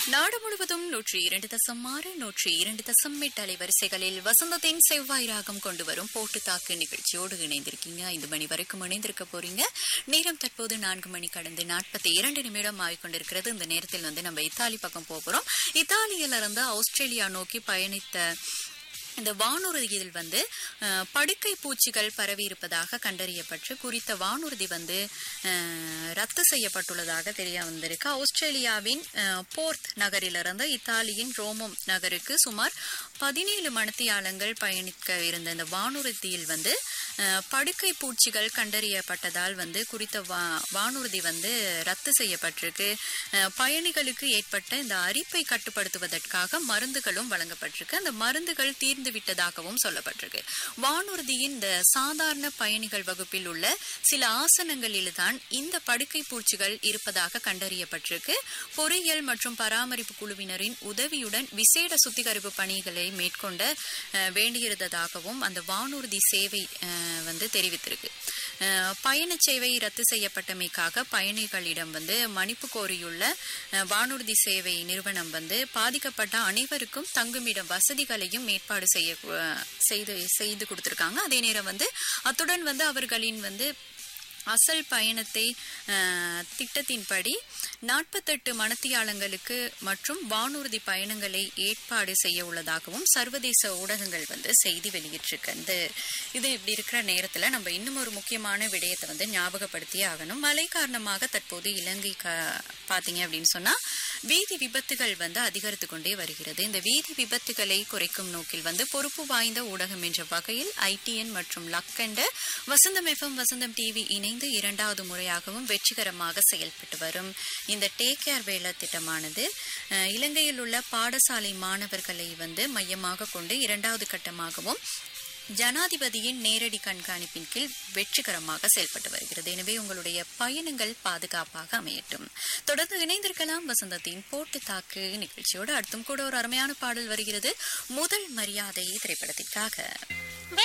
நாடு முழுவதும் நூற்றி இரண்டு தசம் ஆறு நூற்றி இரண்டு தசம் எட்டு அலைவரிசைகளில் வசந்தத்தின் செவ்வாய் ராகம் கொண்டு வரும் போட்டு தாக்கு நிகழ்ச்சியோடு இணைந்திருக்கீங்க ஐந்து மணி வரைக்கும் இணைந்திருக்க போறீங்க நேரம் தற்போது நான்கு மணி கடந்து நாற்பத்தி இரண்டு நிமிடம் ஆகிக்கொண்டிருக்கிறது இந்த நேரத்தில் வந்து நம்ம இத்தாலி பக்கம் போக போறோம் இத்தாலியில இருந்து ஆஸ்திரேலியா நோக்கி பயணித்த இந்த வானூர்தியில் வந்து அஹ், படுக்கை பூச்சிகள் பரவி இருப்பதாக கண்டறியப்பட்டு குறித்த வானூர்தி வந்து அஹ், ரத்து செய்யப்பட்டுள்ளதாக தெரிய வந்திருக்கு ஆஸ்திரேலியாவின் அஹ், போர்த் நகரிலிருந்து இத்தாலியின் ரோமம் நகருக்கு சுமார் பதினேழு மணித்தியாலங்கள் பயணிக்க இருந்த இந்த வானூர்தியில் வந்து அஹ், படுக்கை பூச்சிகள் கண்டறியப்பட்டதால் வந்து குறித்த வா- வானூர்தி வந்து ரத்து செய்யப்பட்டிருக்கு அஹ், பயணிகளுக்கு ஏற்பட்ட இந்த அரிப்பை கட்டுப்படுத்துவதற்காக மருந்துகளும் வழங்கப்பட்டிருக்கு அந்த மருந்துகள் தீர்ந்து விட்டதாகவும் சொல்லப்பட்டிருக்கு வானூர்தியின் இந்த சாதாரண பயணிகள் வகுப்பில் உள்ள சில ஆசனங்களில்தான் இந்த படுக்கை பூச்சிகள் இருப்பதாக கண்டறியப்பட்டிருக்கு பொறியியல் மற்றும் பராமரிப்பு குழுவினரின் உதவியுடன் விசேட சுத்திகரிப்பு பணிகளை மேற்கொண்ட அஹ், வேண்டியிருந்ததாகவும் அந்த வானூர்தி சேவை அஹ், வந்து தெரிவித்திருக்கு அஹ், பயணச் சேவை ரத்து செய்யப்பட்டமைக்காக பயணிகளிடம் வந்து மன்னிப்பு கோரியுள்ள அஹ், வானூர்தி சேவை நிறுவனம் வந்து பாதிக்கப்பட்ட அனைவருக்கும் தங்குமிடம் வசதிகளையும் ஏற்பாடு செய்ய அஹ், செய்து செய்து கொடுத்திருக்காங்க அதே நேரம் வந்து அத்துடன் வந்து அவர்களின் வந்து அசல் பயணத்தை அஹ், திட்டத்தின்படி நாற்பத்தெட்டு மணத்தியாளங்களுக்கு மற்றும் வானூர்தி பயணங்களை ஏற்பாடு செய்ய உள்ளதாகவும் சர்வதேச ஊடகங்கள் வந்து செய்தி வெளியிட்டிருக்கிறது இது இப்படி இருக்கிற நேரத்தில் நம்ம இன்னும் ஒரு முக்கியமான விடயத்தை வந்து ஞாபகப்படுத்தியே ஆகணும் மழை காரணமாக தற்போது இலங்கை க பார்த்தீங்க அப்படின்னு சொன்னா வீதி விபத்துகள் வந்து அதிகரித்து கொண்டே வருகிறது இந்த வீதி விபத்துகளை குறைக்கும் நோக்கில் வந்து பொறுப்பு வாய்ந்த ஊடகம் என்ற வகையில் ஐடிஎன் மற்றும் லக்கண்ட வசந்தம் எஃப்எம் வசந்தம் டிவி இணைந்து இரண்டாவது முறையாகவும் வெற்றிகரமாக செயல்பட்டு வரும் இந்த டேக் கேர் வேலை திட்டமானது அஹ், இலங்கையில் உள்ள பாடசாலை மாணவர்களை வந்து மையமாக கொண்டு இரண்டாவது கட்டமாகவும் ஜனாதிபதியின் நேரடி கண்காணிப்பின் கீழ் வெற்றிகரமாக செயல்பட்டு வருகிறது எனவே உங்களுடைய பயணங்கள் பாதுகாப்பாக அமையட்டும் தொடர்ந்து இணைந்திருக்கலாம் வசந்தத்தின் போட்டு தாக்கு நிகழ்ச்சியோடு அடுத்தும் கூட ஒரு அருமையான பாடல் வருகிறது முதல் மரியாதை திரைப்படத்திற்காக